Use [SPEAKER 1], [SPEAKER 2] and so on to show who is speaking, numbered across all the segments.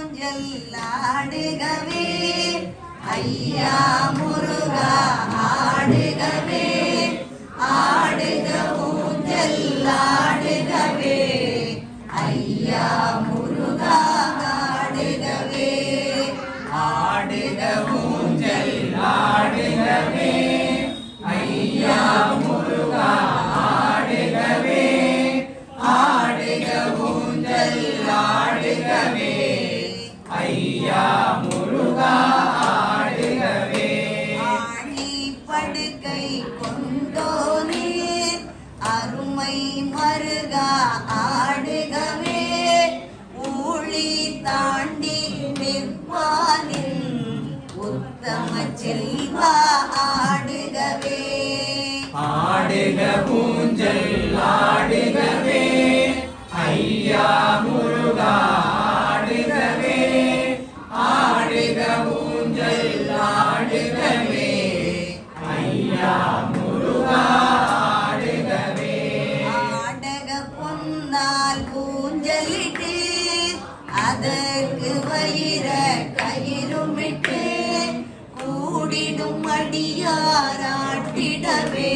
[SPEAKER 1] ஊஞ்சல் ஆடுகவே ஐயா முருகா ஆடுகவே ஆடுக ஊஞ்சல் ஆடுகவே ஐயா முருகா ஆடுகவே
[SPEAKER 2] ஆடுக ஊஞ்சல் ஆடுகவே ஐயா முருகா ஆடுகவே ஆடுக ஊஞ்சல் ஆடுகவே ஐயா முருகா ஆடுகவே
[SPEAKER 1] ஆணி படுக்கை கொண்டோனே அருமை மருகா ஆடுகவே ஊழி தாண்டி நிற்பானின் உத்தம செல்வா ஆடுகவே
[SPEAKER 2] ஆடுக ஊஞ்சல் ஆடுகவே ஐயா முருகா ஆடுகவே ஆடுக ஊஞ்சல் ஆடுகவே ஐயா முருகா ஆடுகவே
[SPEAKER 1] ஆடக பொன்னால் ஊஞ்சலிட்டு அதற்கு வயிற கயிறுமிட்டு கூடிடும் அடியாராட்டிடவே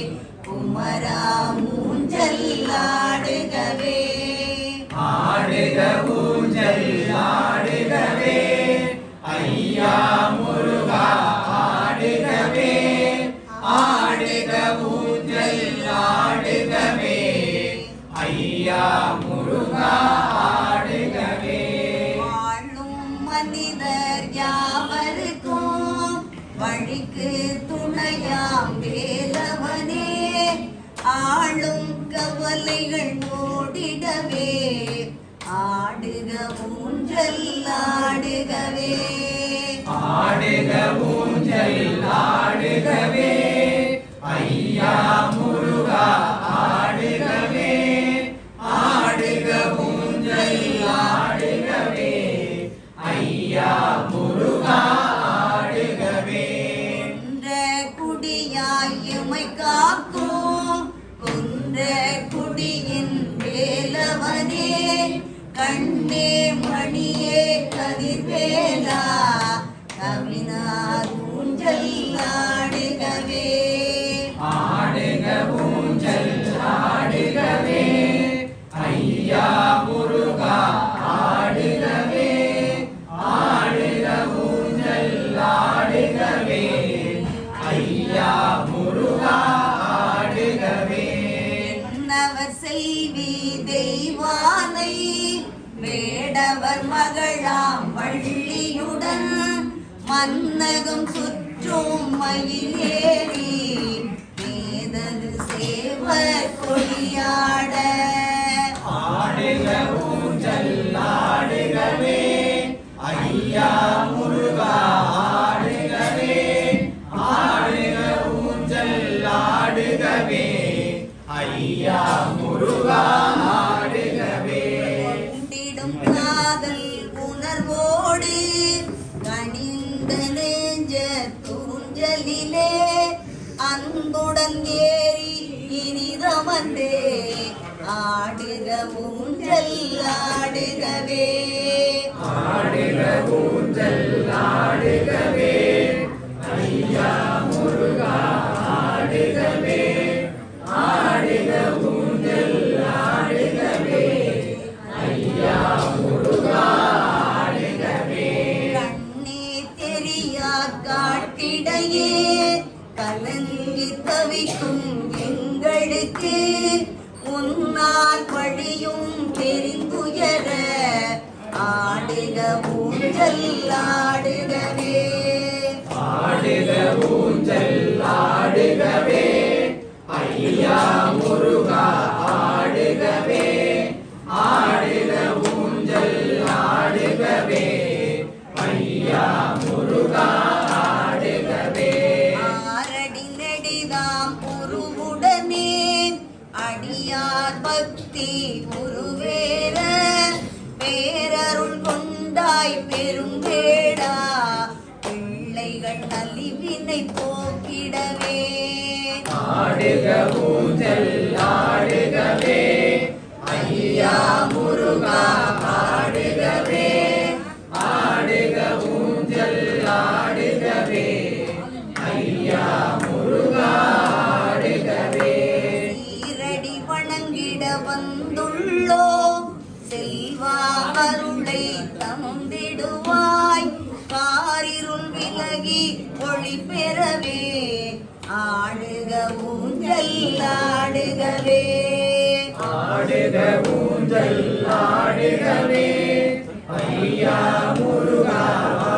[SPEAKER 1] குமரா ஊஞ்சல் ஆடுகவே
[SPEAKER 2] ஆடுக ஊஞ்சல் ஆடுகவே ஐயா முருகா ஆடுகவே ஆடுக ஊஞ்சல் ஆடுகவே ஐயா முருகா ஆடுகவே
[SPEAKER 1] வாழும் மனிதர் யாவருக்கும் வழிக்கு துணையாம் வேலவனே ஆளும் கவலைகள் ஓடிடவே ஆடுக ஊஞ்சல் ஆடுகவே
[SPEAKER 2] ஆடுக ஊஞ்சல் ஆடுகவே ஐயா முருகா ஆடுகவே ஆடுக ஊஞ்சல் ஆடுகவே ஐயா முருகா ஆடுகவே
[SPEAKER 1] குன்ற குடியாயுமை காக்கும் குன்ற குடியின் வேலவனே கண்ணே மணியே கதிர்வேலா கவினார் ஊஞ்சல் ஆடுகவே
[SPEAKER 2] ஆடுக ஊஞ்சல் ஆடுகவே ஐயா முருகா ஆடுகவே ஆடுக ஊஞ்சல் ஆடுகவே ஐயா முருகா ஆடுகவே
[SPEAKER 1] என்னவர் செல்வி தெய்வானை வேடவர் மகளாம் வள்ளியுடன் மன்னகம் சுற்றும் மயிலேறி மேதகு சேவர் கொடியாட
[SPEAKER 2] ஆடுக ஊஞ்சல் ஆடுகவே ஐயா முருகா ஆடுகவே ஆடுக ஊஞ்சல் ஆடுகவே ஐயா முருகா ஆடுகவே
[SPEAKER 1] கொண்டிடும் காதல் உணர்வோடு கனிந்த நெஞ்ச தூஞ்சலிலே அன்புடன் ஏறி இனிதமந்தே ஆடுக ஊஞ்சல் ஆடுகவே
[SPEAKER 2] ஆடுக ஊஞ்சல் ஆடுகவே ஐயா முருகா ஆடுகவே ஆடுக ஊஞ்சல் ஆடுகவே ஐயா முருகா ஆடுகவே
[SPEAKER 1] கண்ணே தெரியா காட்டிடையே கலங்கி தவிக்கும் எங்களுக்கு உன்னால் வழியும் தெரிந்துயர ஆடுக ஊஞ்சல் ஆடுகவே
[SPEAKER 2] ஆடுக ஊஞ்சல் ஆடுகவே ஐயா முருகா ஆடுகவே ஆடுக ஊஞ்சல் ஆடுகவே ஐயா முருகா ஆடுகவே
[SPEAKER 1] ஆரடி நெடிதாம் உருவுடனே அடியார் பக்தி உருவேற பேரருள் கொண்டாய் பெரும்பேடா பிள்ளைகள் நலிவினை போக்கிடவே
[SPEAKER 2] ஆடுக ஊஞ்சல் ஆடுகவே ஐயா முருகா ஆடுகவே
[SPEAKER 1] பொங்கிட வந்துள்ளோ செல்வா அருளை தந்திடுவாய் காரிருள் விலகி ஒளி பெறவே ஆடுக ஊஞ்சல் ஆடுகவே
[SPEAKER 2] ஆடுக ஊஞ்சல் ஆடுகவே ஐயா முருகா